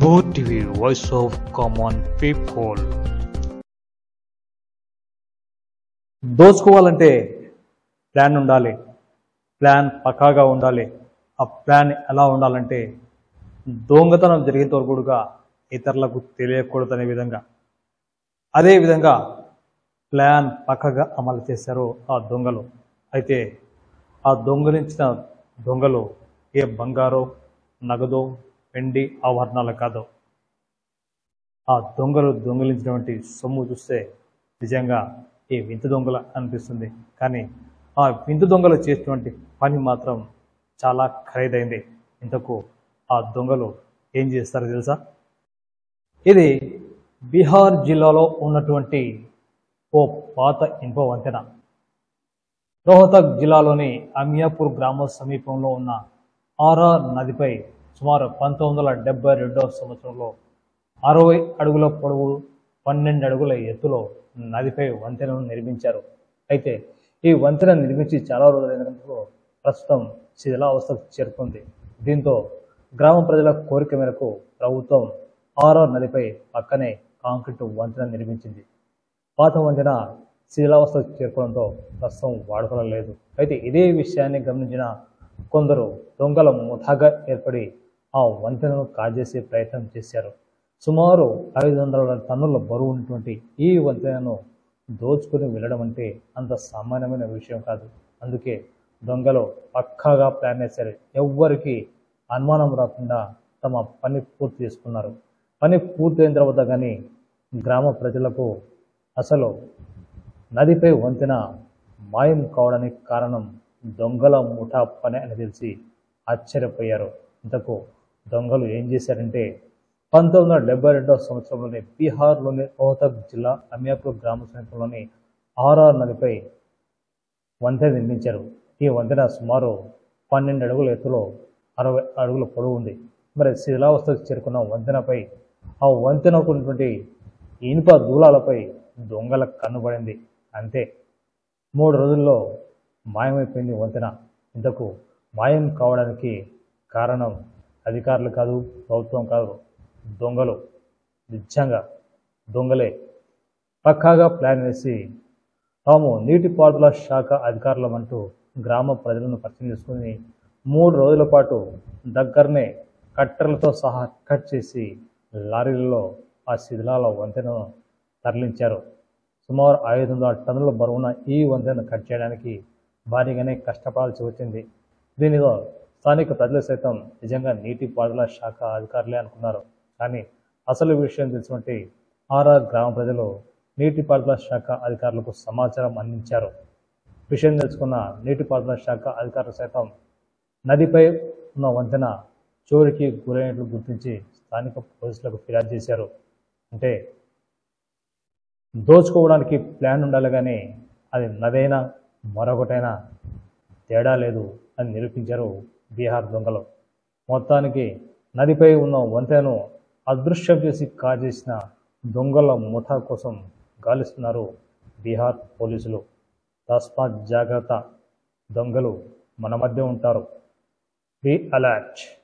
OTV Voice of Common People. దోచుకోవాలంటే plan ఉండాలి plan పక్కాగా ఉండాలి ఆ ప్లాన్ ఎలా ఉండాలంటే దొంగతనం జరిగేంత వరకు కూడా ఇతరులకు తెలియకూడదనే విధంగా అదే విధంగా ప్లాన్ పక్కగా అమలు చేశారు ఆ దొంగలు అయితే ఆ దొంగలించిన దొంగలు ఏ బంగారో నగదో వెండి ఆభరణాలు కాదో ఆ దొంగలు దొంగలించినటువంటి సొమ్ము చూస్తే నిజంగా ఈ వింత దొంగల అనిపిస్తుంది కానీ ఆ వింత దొంగలు చేసినటువంటి పని మాత్రం చాలా ఖరీదైంది ఇంతకు ఆ దొంగలు ఏం చేస్తారో తెలుసా ఇది బీహార్ జిల్లాలో ఉన్నటువంటి ఓ పాత ఇనుప వంతెన రోహతక్ జిల్లాలోని అమియాపూర్ గ్రామ సమీపంలో ఉన్న ఆరా నదిపై సుమారు పంతొమ్మిది వందల డెబ్బై రెండవ సంవత్సరంలో అరవై అడుగుల పొడవు పన్నెండు అడుగుల ఎత్తులో నదిపై వంతెనను నిర్మించారు అయితే ఈ వంతెన నిర్మించి చాలా రోజులైనందుకు ప్రస్తుతం శిథిలావస్థకు చేరుకుంది దీంతో గ్రామ ప్రజల కోరిక మేరకు ప్రభుత్వం ఆరో నదిపై పక్కనే కాంక్రీట్ వంతెన నిర్మించింది పాత వంతెన శిథిలావస్థకు చేరుకోవడంతో ప్రస్తుతం వాడుకలో లేదు అయితే ఇదే విషయాన్ని గమనించిన కొందరు దొంగల ముఠాగా ఏర్పడి ఆ వంతెనను కాజేసే ప్రయత్నం చేశారు సుమారు ఐదు వందల టన్నుల బరువు ఉన్నటువంటి ఈ వంతెనను దోచుకుని వెళ్ళడం అంటే అంత సామాన్యమైన విషయం కాదు అందుకే దొంగలు పక్కాగా ప్లాన్ వేశారు ఎవ్వరికి అనుమానం రాకుండా తమ పని పూర్తి చేసుకున్నారు పని పూర్తయిన తర్వాత కానీ గ్రామ ప్రజలకు అసలు నదిపై వంతెన మాయం కావడానికి కారణం దొంగల ముఠా పని అని తెలిసి ఆశ్చర్యపోయారు ఇంతకు దొంగలు ఏం చేశారంటే పంతొమ్మిది వందల డెబ్బై రెండవ సంవత్సరంలోని బీహార్లోని రోహతక్ జిల్లా అమియాపూర్ గ్రామ సమీపంలోని ఆర్ఆర్ నదిపై వంతెన నిర్మించారు ఈ వంతెన సుమారు పన్నెండు అడుగుల ఎత్తులో అరవై అడుగుల పొడవు ఉంది మరి శిథిలావస్థకు చేరుకున్న వంతెనపై ఆ వంతెనకు ఉన్నటువంటి ఇనుప దూలాలపై దొంగల కన్నుబడింది అంతే మూడు రోజుల్లో మాయమైపోయింది వంతెన ఇంతకు మాయం కావడానికి కారణం అధికారులు కాదు ప్రభుత్వం కాదు దొంగలు నిజంగా దొంగలే పక్కాగా ప్లాన్ వేసి తాము నీటిపారుదల శాఖ అధికారులమంటూ గ్రామ ప్రజలను పరిచయం చేసుకుని మూడు రోజుల పాటు దగ్గరనే కట్టెలతో సహా కట్ చేసి లారీలలో ఆ శిథిలాల వంతెనను తరలించారు సుమారు ఐదు వందల టన్నుల బరువున ఈ వంతెనను కట్ చేయడానికి భారీగానే కష్టపడాల్సి వచ్చింది దీనిలో స్థానిక ప్రజలు సైతం నిజంగా నీటిపారుదల శాఖ అధికారులే అనుకున్నారు కానీ అసలు విషయం తెలిసినటువంటి ఆర్ఆర్ గ్రామ ప్రజలు నీటిపారుదల శాఖ అధికారులకు సమాచారం అందించారు విషయం తెలుసుకున్న నీటిపారుదల శాఖ అధికారులు సైతం నదిపై ఉన్న వంతెన చోరికి గురైనట్లు గుర్తించి స్థానిక పోలీసులకు ఫిర్యాదు చేశారు అంటే దోచుకోవడానికి ప్లాన్ ఉండాలి కానీ అది నదైనా మరొకటైనా తేడా లేదు అని నిరూపించారు బీహార్ దొంగలు మొత్తానికి నదిపై ఉన్న వంతెనను అదృశ్యం చేసి కాజేసిన దొంగల ముఠా కోసం గాలిస్తున్నారు బీహార్ పోలీసులు తస్మాత్ జాగ్రత్త దొంగలు మన మధ్య ఉంటారు బీ అలర్ట్